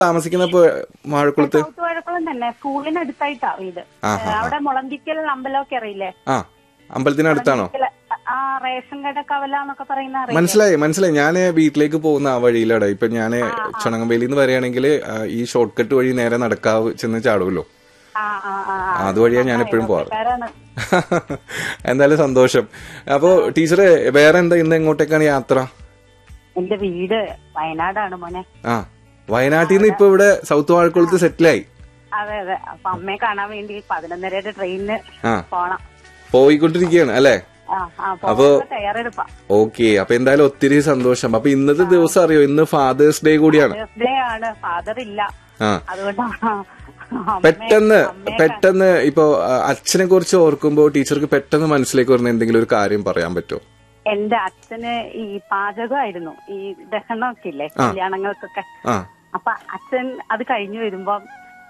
താമസിക്കുന്ന ഇപ്പൊ വാഴക്കുളത്ത് സൗത്ത് വഴക്കുളം തന്നെ സ്കൂളിനടുത്തായിട്ടാ വീട് ആ, ഏ, അവിടെ മുളന്തിക്കൽ അമ്പലമൊക്കെ അറിയില്ലേ ആ അമ്പലത്തിനടുത്താണോ മുളന്തിക്കൽ, ആ റേഷൻ കട കവല എന്നൊക്കെ പറയുന്ന അറിയില്ലേ? മനസ്സിലായി മനസ്സിലായി ഞാൻ വീട്ടിലേക്ക് പോകുന്ന ആ വഴിയിലാണ് ഇപ്പൊ ഞാൻ ചുണങ്ങമ്പേലിൽ നിന്ന് വരികയാണെങ്കിൽ ഈ ഷോർട്ട് കട്ട് വഴി നേരെ നടക്കാവ് ചെന്ന് ചാടുമല്ലോ ആ ആ ആ ആ, അതുവഴിയാ ഞാൻ എപ്പോഴും പോവാറ് ആൾക്കാരാണ്. എന്തായാലും സന്തോഷം അപ്പോ ടീച്ചറെ വേറെ എന്താ ഇന്ന് എങ്ങോട്ടേക്കാണ് യാത്ര എന്റെ വീട് വയനാടാണ് മോനെ ആ വയനാട്ടിൽ നിന്ന് ഇപ്പൊ ഇവിടെ സൗത്ത് വാഴക്കുളത്ത് സെറ്റിലായി അതെ അതെ അപ്പൊ അമ്മയെ കാണാൻ വേണ്ടി പതിനൊന്നരയുടെ ട്രെയിനിന് ആ പോണം പോയിക്കൊണ്ടിരിക്കുകയാണ് അല്ലേ ആ ആ അപ്പൊ- പോകാനുള്ള തയ്യാറെടുപ്പാ ഓക്കെ അപ്പൊ എന്തായാലും ഒത്തിരി സന്തോഷം അപ്പൊ ഇന്നത്തെ ദിവസം അറിയോ ഇന്ന് ഫാദേഴ്സ് ഡേ കൂടിയാണ് ബർത്ത്ഡേ ആണ് ഫാദർ ഇല്ല ആ അതുകൊണ്ടാണ് പെട്ടെന്ന് പെട്ടെന്ന് ഇപ്പൊ ആ, അച്ഛനെ കുറിച്ച് ഓർക്കുമ്പോ ടീച്ചർക്ക് പെട്ടെന്ന് മനസ്സിലേക്ക് വരുന്ന എന്തെങ്കിലും ഒരു കാര്യം പറയാൻ പറ്റുമോ എന്റെ അച്ഛന് ഈ പാചകമായിരുന്നു ഈ ദഹനമൊക്കെ ഇല്ലേ കല്യാണങ്ങൾക്കൊക്കെ ആ അപ്പൊ അച്ഛൻ അത് കഴിഞ്ഞു വരുമ്പം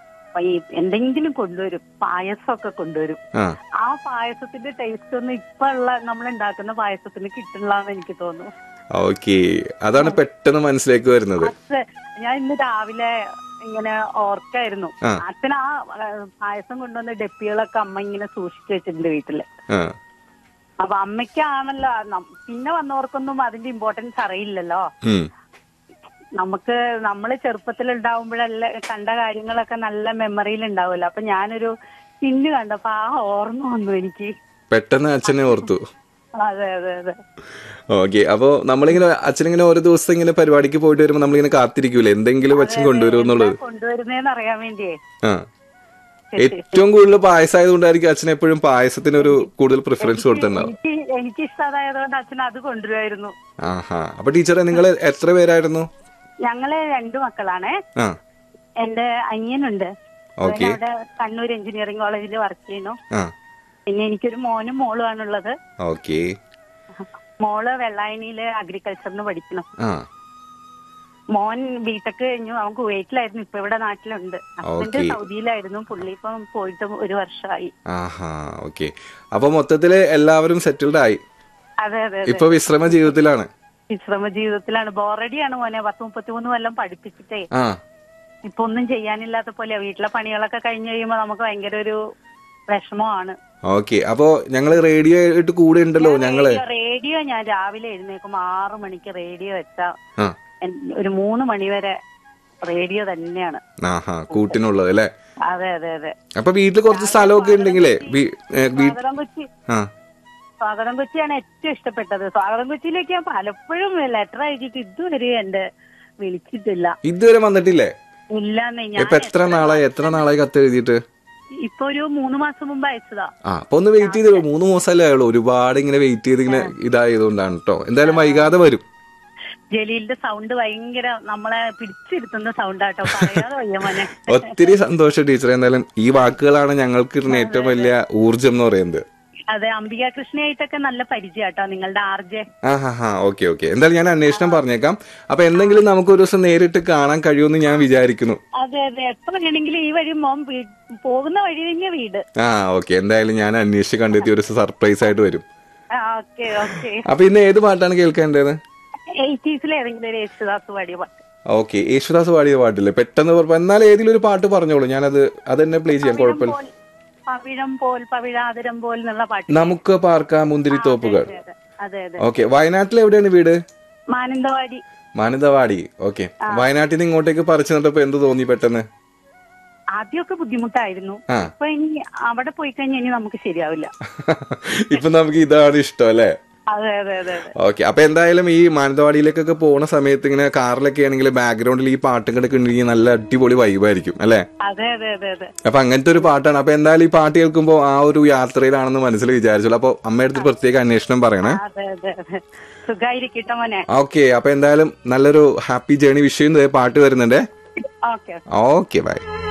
ഈ എന്തെങ്കിലും കൊണ്ടുവരും പായസമൊക്കെ കൊണ്ടുവരും ആ ആ പായസത്തിന്റെ ടേസ്റ്റ് ഒന്നും ഇപ്പൊ ഉള്ള നമ്മൾ ഉണ്ടാക്കുന്ന പായസത്തിന് കിട്ടില്ല എന്ന് എനിക്ക് തോന്നുന്നു ഓക്കെ അതാണ് പെട്ടെന്ന് മനസ്സിലേക്ക് വരുന്നത് അച്ഛൻ ഞാൻ ഇന്ന് രാവിലെ ഇങ്ങനെ ഓർക്കായിരുന്നു ആ. അച്ഛൻ ആ ആ, പായസം കൊണ്ടുവന്ന ഡെപ്പികളൊക്കെ അമ്മ ഇങ്ങനെ സൂക്ഷിച്ചു വെച്ചിട്ടുണ്ട് വീട്ടില് ആ അപ്പൊ അമ്മയ്ക്കാണല്ലോ നം- പിന്നെ വന്നവർക്കൊന്നും അതിന്റെ ഇമ്പോർട്ടൻസ് അറിയില്ലല്ലോ ഉം. നമുക്ക് നമ്മള് ചെറുപ്പത്തിൽ ഉണ്ടാവുമ്പോഴല്ല കണ്ട കാര്യങ്ങളൊക്കെ നല്ല മെമ്മറിയിൽ ഉണ്ടാവുമല്ലോ അപ്പൊ ഞാനൊരു പിന്ന് കണ്ടപ്പോ ആ ഓർമ്മ വന്നു എനിക്ക് പെട്ടെന്ന് അച്ഛനെ ഓർത്തു അതെ അതെ അതെ ഓക്കെ അപ്പൊ നമ്മളിങ്ങനെ അച്ഛനിങ്ങനെ ഓരോ ദിവസം ഇങ്ങനെ പരിപാടിക്ക് പോയിട്ട് വരുമ്പോ നമ്മളിങ്ങനെ കാത്തിരിക്കൂലേ എന്തെങ്കിലും അച്ഛൻ കൊണ്ടുവരും എന്നുള്ളത് കൊണ്ടുവരുന്നേന്ന് അറിയാൻ വേണ്ടിയേ ആ ഏറ്റവും കൂടുതൽ പായസമായതുകൊണ്ടായിരിക്കും അച്ഛൻ എപ്പോഴും പായസത്തിന് ഒരു കൂടുതൽ പ്രിഫറൻസ് കൊടുത്തിട്ടുണ്ടാവും എനിക്ക് എനിക്ക് ഇഷ്ടമായതുകൊണ്ട് അച്ഛൻ അത് കൊണ്ടുവരുമായിരുന്നു ആഹാ അപ്പൊ ടീച്ചറെ നിങ്ങൾ എത്ര പേരായിരുന്നു ഞങ്ങള് രണ്ടു മക്കളാണ് ആ എന്റെ അനിയനുണ്ട് ഓക്കെ അവൻ അവിടെ കണ്ണൂർ എഞ്ചിനീയറിംഗ് കോളേജിൽ വർക്ക് ചെയ്യുന്നു ആ പിന്നെ എനിക്കൊരു മോനും മോളും ആണുള്ളത് ഓക്കെ മോള് വെള്ളായണിയില് അഗ്രികൾച്ചറിന് പഠിക്കണം ആ മോൻ ബിടെക് കഴിഞ്ഞു അവൻ കുവൈറ്റിലായിരുന്നു ഇപ്പൊ ഇവിടെ നാട്ടിലുണ്ട് ഹസ്ബൻഡ് Okay. സൗദിയിലായിരുന്നു പുള്ളി ഇപ്പം പോയിട്ട് ഒരു വർഷമായി ആഹാ ഓക്കെ അപ്പൊ മൊത്തത്തില് എല്ലാവരും സെറ്റിൽഡ് ആയി അതെ അതെ അതെ ഇപ്പൊ വിശ്രമ ജീവിതത്തിലാണ് വിശ്രമ ജീവിതത്തിലാണ് ബോറടിയാണ് മോനെ പത്ത് മുപ്പത്തിമൂന്ന് കൊല്ലം പഠിപ്പിച്ചിട്ടേ ആ ഇപ്പൊ ഒന്നും ചെയ്യാനില്ലാത്ത പോലെ വീട്ടിലെ പണികളൊക്കെ കഴിഞ്ഞ് കഴിയുമ്പോ നമുക്ക് ഭയങ്കര ഒരു വിഷമമാണ് ഓക്കെ അപ്പൊ ഞങ്ങള് റേഡിയോ ആയിട്ട് കൂടെ ഉണ്ടല്ലോ ഞങ്ങള് റേഡിയോ- റേഡിയോ ഞാൻ രാവിലെ എഴുന്നേക്കുമ്പോ ആറു മണിക്ക് റേഡിയോ വെച്ചാ ആ എൻ- ഒരു മൂന്ന് മണി വരെ റേഡിയോ തന്നെയാണ് ആഹാ കൂട്ടിനുള്ളത് അല്ലേ അതെ അതെ അതെ അപ്പൊ വീട്ടിൽ കുറച്ച് സ്ഥലമൊക്കെ ഉണ്ടെങ്കിലേ വീ- ഏ, വീ- സ്വാഗതം കൊച്ചി ആ സ്വാഗതം കൊച്ചിയാണ് ഏറ്റവും ഇഷ്ടപ്പെട്ടത് സ്വാഗതം കൊച്ചിയിലേക്ക് ഞാൻ പലപ്പോഴും ലെറ്റർ അയച്ചിട്ട് ഇതുവരെ എന്റെ വിളിച്ചിട്ടില്ല ഇതുവരെ വന്നിട്ടില്ലേ ഇല്ലാന്ന് ഞാൻ ഇപ്പൊ എത്ര നാളായി എത്ര നാളായി കത്ത് എഴുതിയിട്ട് ഇപ്പൊ ഒരു മൂന്ന് മാസം മുമ്പ് അയച്ചതാ ആ അപ്പൊ ഒന്ന് വെയിറ്റ് ചെയ്ത് മൂന്ന് മാസമല്ലേ ആയുള്ളൂ ഒരുപാട് ഇങ്ങനെ വെയിറ്റ് ചെയ്ത് ഇങ്ങനെ ഇതായതുകൊണ്ടാണ് കേട്ടോ എന്തായാലും വൈകാതെ വരും ജലീലിന്റെ സൗണ്ട് ഭയങ്കര നമ്മളെ പിടിച്ചിരുത്തുന്ന സൗണ്ട് ആട്ടോ പറയാതെ വയ്യ മോനെ ഒത്തിരി സന്തോഷം ടീച്ചർ എന്തായാലും ഈ വാക്കുകളാണ് ഞങ്ങൾക്ക് ഇരുന്ന ഏറ്റവും വലിയ ഊർജം എന്ന് പറയുന്നത് അതെ അംബിക കൃഷ്ണയായിട്ടൊക്കെ നല്ല പരിചയാട്ടോ നിങ്ങളുടെ ആർജെ ആ ഹാ ഹാ ഓക്കെ ഓക്കെ എന്തായാലും ഞാൻ അന്വേഷണം പറഞ്ഞേക്കാം അപ്പൊ എന്തെങ്കിലും നമുക്ക് ഒരു ദിവസം നേരിട്ട് കാണാൻ കഴിയുമെന്ന് ഞാൻ വിചാരിക്കുന്നു അതെ അതെ എപ്പോ വേണമെങ്കിലും ഈ വഴി മോൻ വീ- പോകുന്ന വഴി തന്നെ വീട് ആ ഓക്കെ എന്തായാലും ഞാൻ അന്വേഷിച്ച് കണ്ടെത്തി ഒരു സർപ്രൈസ് ആയിട്ട് വരും ഓക്കെ ഓക്കെ അപ്പൊ ഇന്ന് ഏത് പാട്ടാണ് കേൾക്കേണ്ടത് എയ്റ്റീസിൽ ഏതെങ്കിലും ഒരു യേശുദാസ് പാടിയ പാട്ട് ഓക്കെ യേശുദാസ് പാടിയ പാട്ടില്ലേ പെട്ടെന്ന് പറഞ്ഞ എന്നാൽ ഏതെങ്കിലും ഒരു പാട്ട് പറഞ്ഞോളൂ ഞാനത് അത് തന്നെ പ്ലേ ചെയ്യാം കുഴപ്പമില്ല പോൽ, പവിഴം പോൽ പവിഴാതിരം പോൽ എന്നുള്ള പാട്ട് നമുക്ക് പാർക്കാം മുന്തിരിത്തോപ്പുകൾ അതെ അതെ അതെ അതെ ഓക്കെ വയനാട്ടിൽ എവിടെയാണ് വീട് മാനന്തവാടി മാനന്തവാടി ഓക്കെ വയനാട്ടിൽ നിന്ന് ഇങ്ങോട്ടേക്ക് പറിച്ചു നട്ടപ്പോ എന്ത് തോന്നി പെട്ടെന്ന് ആദ്യമൊക്കെ ബുദ്ധിമുട്ടായിരുന്നു ആ ഇപ്പൊ ഇനി അവിടെ പോയി കഴിഞ്ഞാൽ ഇനി നമുക്ക് ശരിയാവില്ല ഇപ്പൊ നമുക്ക് ഇതാണ് ഇഷ്ടം അല്ലേ അതെ അതെ അതെ അതെ ഓക്കെ അപ്പൊ എന്തായാലും ഈ മാനന്തവാടിയിലേക്കൊക്കെ പോണ സമയത്ത് ഇങ്ങനെ കാറിലൊക്കെ ആണെങ്കിൽ ബാക്ക്ഗ്രൗണ്ടിൽ ഈ പാട്ടും കൂടെ ഉണ്ടെങ്കിൽ നല്ല അടിപൊളി വൈബായിരിക്കും അല്ലെ അതെ അതെ അതെ അതെ അപ്പൊ അങ്ങനത്തെ ഒരു പാട്ടാണ് അപ്പൊ എന്തായാലും ഈ പാട്ട് കേൾക്കുമ്പോൾ ആ ഒരു യാത്രയിലാണെന്ന് മനസ്സിൽ വിചാരിച്ചോളൂ അപ്പൊ അമ്മയടുത്ത് പ്രത്യേക അന്വേഷണം പറയണേ അതെ അതെ അതെ സുഖായിരിക്കട്ടെ മോനെ ഓക്കെ അപ്പൊ എന്തായാലും നല്ലൊരു ഹാപ്പി ജേണി വിഷയം പാട്ട് വരുന്നുണ്ടേ ഓക്കെ ഓക്കെ ബൈ